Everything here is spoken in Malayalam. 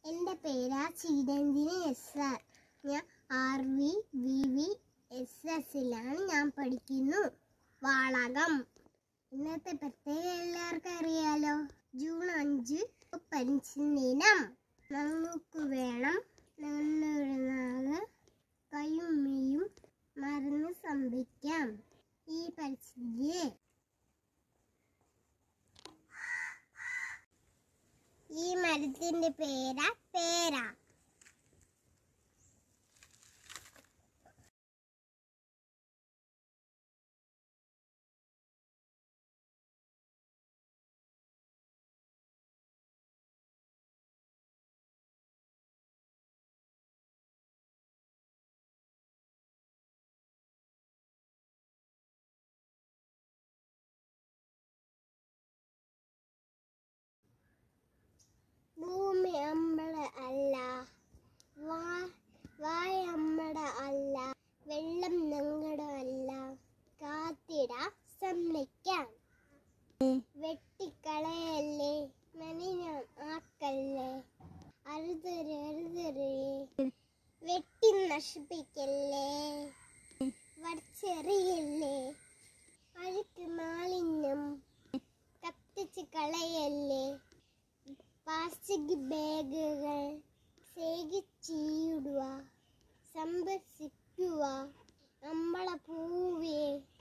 എൻ്റെ പേരാ ചിരഞ്ജിനി എസ് ആർ ഞാൻ R V V V S എസിലാണ് ഞാൻ പഠിക്കുന്നു വാളകം ഇന്നത്തെ പ്രത്യേക എല്ലാവർക്കും അറിയാലോ ജൂൺ അഞ്ച് പരിസ്ഥിതി ദിനം നമുക്ക് വേണം നല്ലൊരു നാള് കയ്യും മെയ്യും മറന്ന് സംഭവിക്കാം ഈ പരിസ്ഥിതിയെ ഈ മരത്തിന്റെ പേരാ പേര ഭൂമി നമ്മളെ അല്ല വാ- വായ നമ്മടെ അല്ല വെള്ളം ഞങ്ങളുടെ അല്ല കാത്തിട സമ്മതിക്കാം വെട്ടിക്കളയല്ലേ മനിന ആക്കല്ലേ അരുതരെ അരുതരെ വെട്ടി നശിപ്പിക്കല്ലേ വടിച്ചെറിയല്ലേ അഴുക്ക് മാലിന്യം കത്തിച്ച് കളയല്ലേ പ്ലാസ്റ്റിക് ബാഗുകൾ ശേഖരിച്ചിടുക സംരക്ഷിക്കുക നമ്മളെ പൂവേ